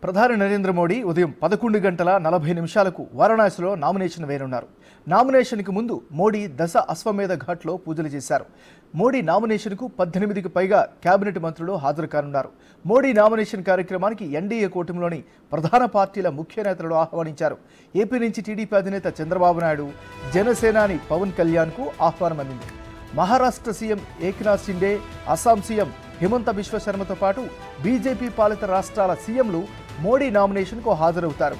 ప్రధాని నరేంద్ర మోడీ ఉదయం పదకొండు గంటల నలభై నిమిషాలకు వారణాసిలో నామినేషన్ వేయనున్నారు నామినేషన్కి ముందు మోడీ దశ అశ్వమేధ ఘాట్లో పూజలు చేశారు మోడీ నామినేషన్కు పద్దెనిమిదికి పైగా కేబినెట్ మంత్రులు హాజరు కానున్నారు మోడీ నామినేషన్ కార్యక్రమానికి ఎన్డీఏ కూటమిలోని ప్రధాన పార్టీల ముఖ్య నేతలను ఆహ్వానించారు ఏపీ నుంచి టీడీపీ అధినేత చంద్రబాబు నాయుడు జనసేనాని పవన్ కళ్యాణ్కు ఆహ్వానం అందింది మహారాష్ట్ర సీఎం ఏక్నాథ్ షిండే అస్సాం సీఎం హిమంత బిశ్వ శర్మతో పాటు బీజేపీ పాలిత రాష్ట్రాల సీఎంలు మోడీ నామినేషన్కు హాజరవుతారు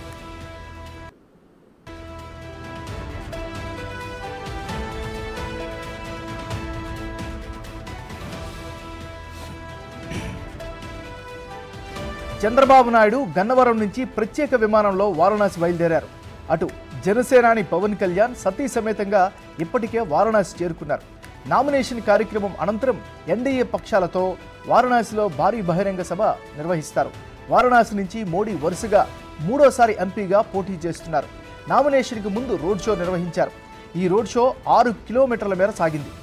చంద్రబాబు నాయుడు గన్నవరం నుంచి ప్రత్యేక విమానంలో వారణాసి బయలుదేరారు అటు జనసేనాని పవన్ కళ్యాణ్ సతీ సమేతంగా ఇప్పటికే వారణాసి చేరుకున్నారు నామినేషన్ కార్యక్రమం అనంతరం ఎన్డీఏ పక్షాలతో వారణాసిలో భారీ బహిరంగ సభ నిర్వహిస్తారు వారణాసి నుంచి మోడీ వరుసగా మూడోసారి ఎంపీగా పోటీ చేస్తున్నారు నామినేషన్కి ముందు రోడ్ షో నిర్వహించారు ఈ రోడ్ షో ఆరు కిలోమీటర్ల మేర సాగింది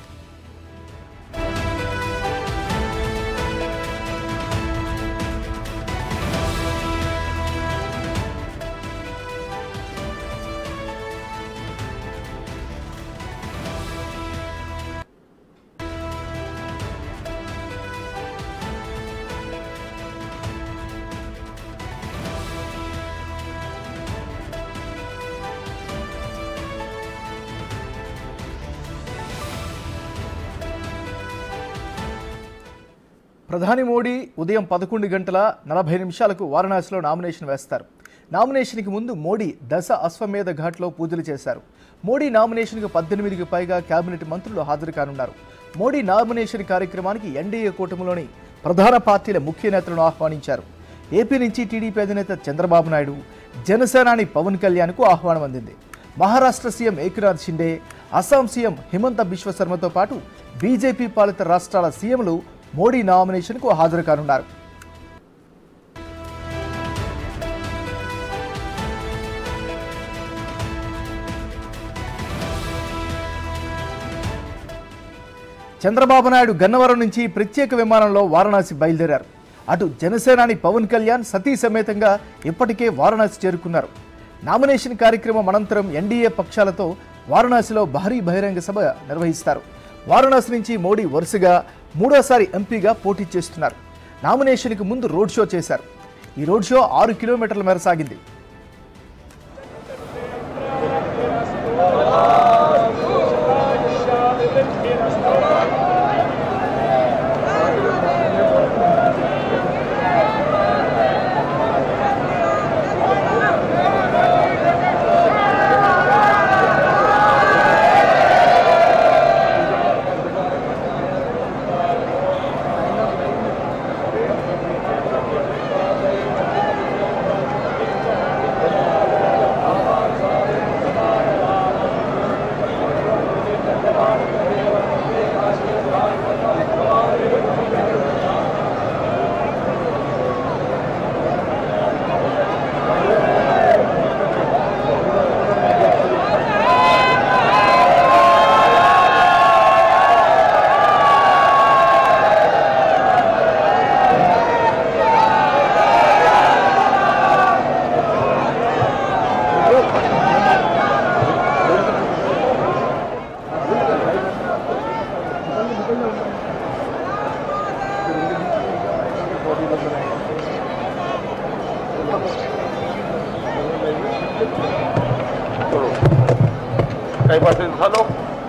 ప్రధాని మోడీ ఉదయం పదకొండు గంటల నలభై నిమిషాలకు వారణాసిలో నామినేషన్ వేస్తారు నామినేషన్కి ముందు మోడీ దశ అశ్వమేధ ఘాట్లో పూజలు చేశారు మోడీ నామినేషన్కు పద్దెనిమిదికి పైగా కేబినెట్ మంత్రులు హాజరు కానున్నారు మోడీ నామినేషన్ కార్యక్రమానికి ఎన్డీఏ కూటమిలోని ప్రధాన పార్టీల ముఖ్య నేతలను ఆహ్వానించారు ఏపీ నుంచి టీడీపీ అధినేత చంద్రబాబు నాయుడు జనసేనాని పవన్ కళ్యాణ్కు ఆహ్వానం అందింది మహారాష్ట్ర సీఎం ఏకనాథ్ షిండే అస్సాం సీఎం హిమంత బిశ్వ శర్మతో పాటు బీజేపీ పాలిత రాష్ట్రాల సీఎంలు మోడీ నామినేషన్కు హాజరు కానున్నారు చంద్రబాబు నాయుడు గన్నవరం నుంచి ప్రత్యేక విమానంలో వారణాసి బయలుదేరారు అటు జనసేనాని పవన్ కళ్యాణ్ సతీ సమేతంగా ఇప్పటికే వారణాసి చేరుకున్నారు నామినేషన్ కార్యక్రమం అనంతరం ఎన్డీఏ పక్షాలతో వారణాసిలో భారీ బహిరంగ సభ నిర్వహిస్తారు వారణాసి నుంచి మోడీ వరుసగా మూడోసారి ఎంపీగా పోటీ చేస్తున్నారు నామినేషన్కి ముందు రోడ్ షో చేశారు ఈ రోడ్ షో ఆరు కిలోమీటర్ల మేర సాగింది काही पाटील झालो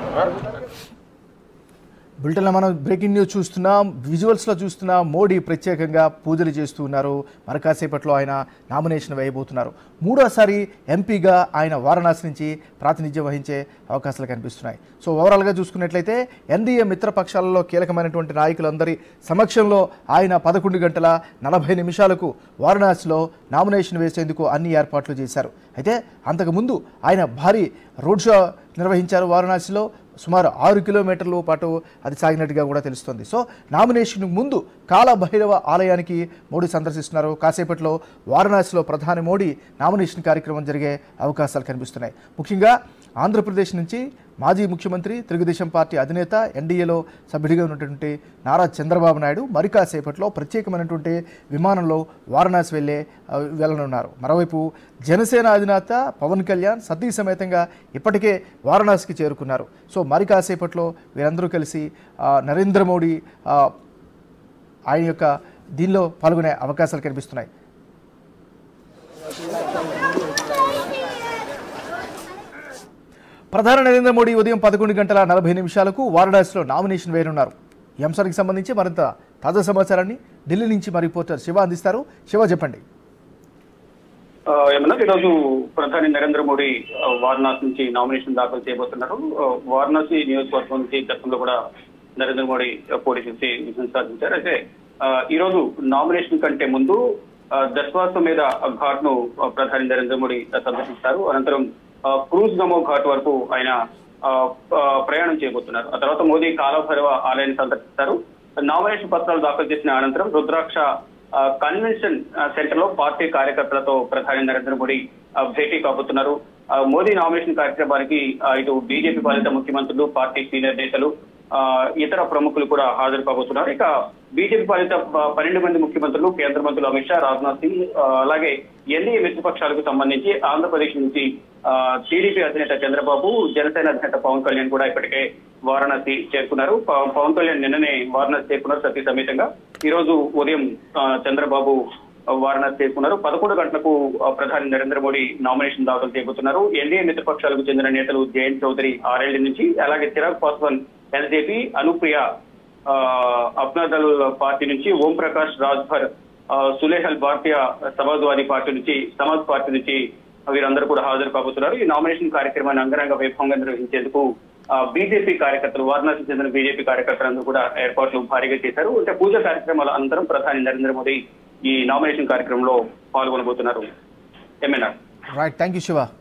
బులెటిన్లో మనం బ్రేకింగ్ న్యూస్ చూస్తున్నాం విజువల్స్లో చూస్తున్నాం మోడీ ప్రత్యేకంగా పూజలు చేస్తూ ఉన్నారు మరి కాసేపట్లో ఆయన నామినేషన్ వేయబోతున్నారు మూడోసారి ఎంపీగా ఆయన వారణాసి నుంచి ప్రాతినిధ్యం వహించే అవకాశాలు కనిపిస్తున్నాయి సో ఓవరాల్గా చూసుకున్నట్లయితే ఎన్డీఏ మిత్రపక్షాలలో కీలకమైనటువంటి నాయకులందరి సమక్షంలో ఆయన పదకొండు గంటల నలభై నిమిషాలకు వారణాసిలో నామినేషన్ వేసేందుకు అన్ని ఏర్పాట్లు చేశారు అయితే అంతకుముందు ఆయన భారీ రోడ్ షో నిర్వహించారు వారణాసిలో సుమారు ఆరు కిలోమీటర్ల పాటు అది సాగినట్టుగా కూడా తెలుస్తుంది సో నామినేషన్ ముందు కాల భైరవ ఆలయానికి మోడీ సందర్శిస్తున్నారు కాసేపట్లో వారణాసిలో ప్రధాని మోడీ నామినేషన్ కార్యక్రమం జరిగే అవకాశాలు కనిపిస్తున్నాయి ముఖ్యంగా ఆంధ్రప్రదేశ్ నుంచి మాజీ ముఖ్యమంత్రి తెలుగుదేశం పార్టీ అధినేత ఎన్డీఏలో సభ్యుడిగా ఉన్నటువంటి నారా చంద్రబాబు నాయుడు మరి కాసేపట్లో ప్రత్యేకమైనటువంటి విమానంలో వారణాసి వెళ్ళే ఆ, వెళ్ళనున్నారు మరోవైపు జనసేన అధినేత పవన్ కళ్యాణ్ సతీ సమేతంగా ఇప్పటికే వారణాసికి చేరుకున్నారు సో మరి కాసేపట్లో వీరందరూ కలిసి ఆ, నరేంద్ర మోడీ ఆ, ఆయన యొక్క దీనిలో పాల్గొనే అవకాశాలు కనిపిస్తున్నాయి ప్రధాని నరేంద్ర మోడీ ఉదయం పదకొండు గంటల నలభై నిమిషాలకు వారణాసిలో నామినేషన్ వేయనున్నారు ఈ అంశానికి సంబంధించి మరింత తాజా సమాచారాన్ని ఢిల్లీ నుంచి మా రిపోర్టర్ శివ అందిస్తారు శివ చెప్పండి ఆ, ఏమన్నా ఈరోజు ప్రధాని నరేంద్ర మోడీ ఆ, వారణాసి నుంచి నామినేషన్ దాఖలు చేయబోతున్నారు ఆ, వారణాసి నియోజకవర్గం నుంచి గతంలో కూడా నరేంద్ర మోడీ ఆ, పోటీ చేసి విజయం సాధించారు అయితే ఆ, ఈ రోజు నామినేషన్ కంటే ముందు ఆ, దశ్వాసమేధ ఘాట్ ను ఆ, ప్రధాని నరేంద్ర మోడీ సందర్శిస్తారు అనంతరం ఆ, క్రూజ్ నమో ఘాట్ వరకు ఆయన ఆ, ఆ, ప్రయాణం చేయబోతున్నారు ఆ తర్వాత మోదీ కాలభైరవ ఆలయాన్ని సందర్శిస్తారు నామినేషన్ పత్రాలు దాఖలు చేసిన అనంతరం రుద్రాక్ష ఆ, కన్వెన్షన్ ఆ, సెంటర్ లో పార్టీ కార్యకర్తలతో ప్రధాని నరేంద్ర మోడీ ఆ, భేటీ కాబోతున్నారు ఆ, మోదీ నామినేషన్ కార్యక్రమానికి ఆ, ఇటు బీజేపీ పాలిత ముఖ్యమంత్రులు పార్టీ సీనియర్ నేతలు ఆ, ఇతర ప్రముఖులు కూడా హాజరు కాబోతున్నారు ఇక బీజేపీ పాలిత ప- పన్నెండు మంది ముఖ్యమంత్రులు కేంద్ర మంత్రులు అమిత్ షా రాజ్నాథ్ సింగ్ ఆ, అలాగే ఎన్డీఏ మిత్రపక్షాలకు సంబంధించి ఆంధ్రప్రదేశ్ నుంచి ఆ, టీడీపీ అధినేత చంద్రబాబు జనసేన అధినేత పవన్ కళ్యాణ్ కూడా ఇప్పటికే వారణాసి చేరుకున్నారు ప- పవన్ కళ్యాణ్ నిన్ననే వారణాసి చేరుకున్నారు సతీ సమేతంగా ఈ రోజు ఉదయం ఆ, చంద్రబాబు వారణాసి చేరుకున్నారు పదకొండు గంటలకు ఆ, ప్రధాని నరేంద్ర మోడీ నామినేషన్ దాఖలు చేయబోతున్నారు ఎన్డీఏ మిత్రపక్షాలకు చెందిన నేతలు జయంత్ చౌదరి ఆర్ఎల్డీ నుంచి అలాగే చిరాగ్ పాస్వాన్ ఎల్జేపీ అనుప్రియ ఆ, అప్నాదల్ పార్టీ నుంచి ఓం ప్రకాష్ రాజ్భర్ ఆ, సులేహల్ భారతీయ సమాజ్వాదీ పార్టీ నుంచి సమాజ్ పార్టీ నుంచి వీరందరూ కూడా హాజరు కాబోతున్నారు ఈ నామినేషన్ కార్యక్రమాన్ని అంగరంగ వైభవంగా నిర్వహించేందుకు బీజేపీ కార్యకర్తలు వారణాసికి చెందిన బీజేపీ కార్యకర్తలందరూ కూడా ఏర్పాట్లు భారీగా చేశారు అంటే పూజ కార్యక్రమాల అనంతరం ప్రధాని నరేంద్ర మోదీ ఈ నామినేషన్ కార్యక్రమంలో పాల్గొనబోతున్నారు MLA right thank you Shiva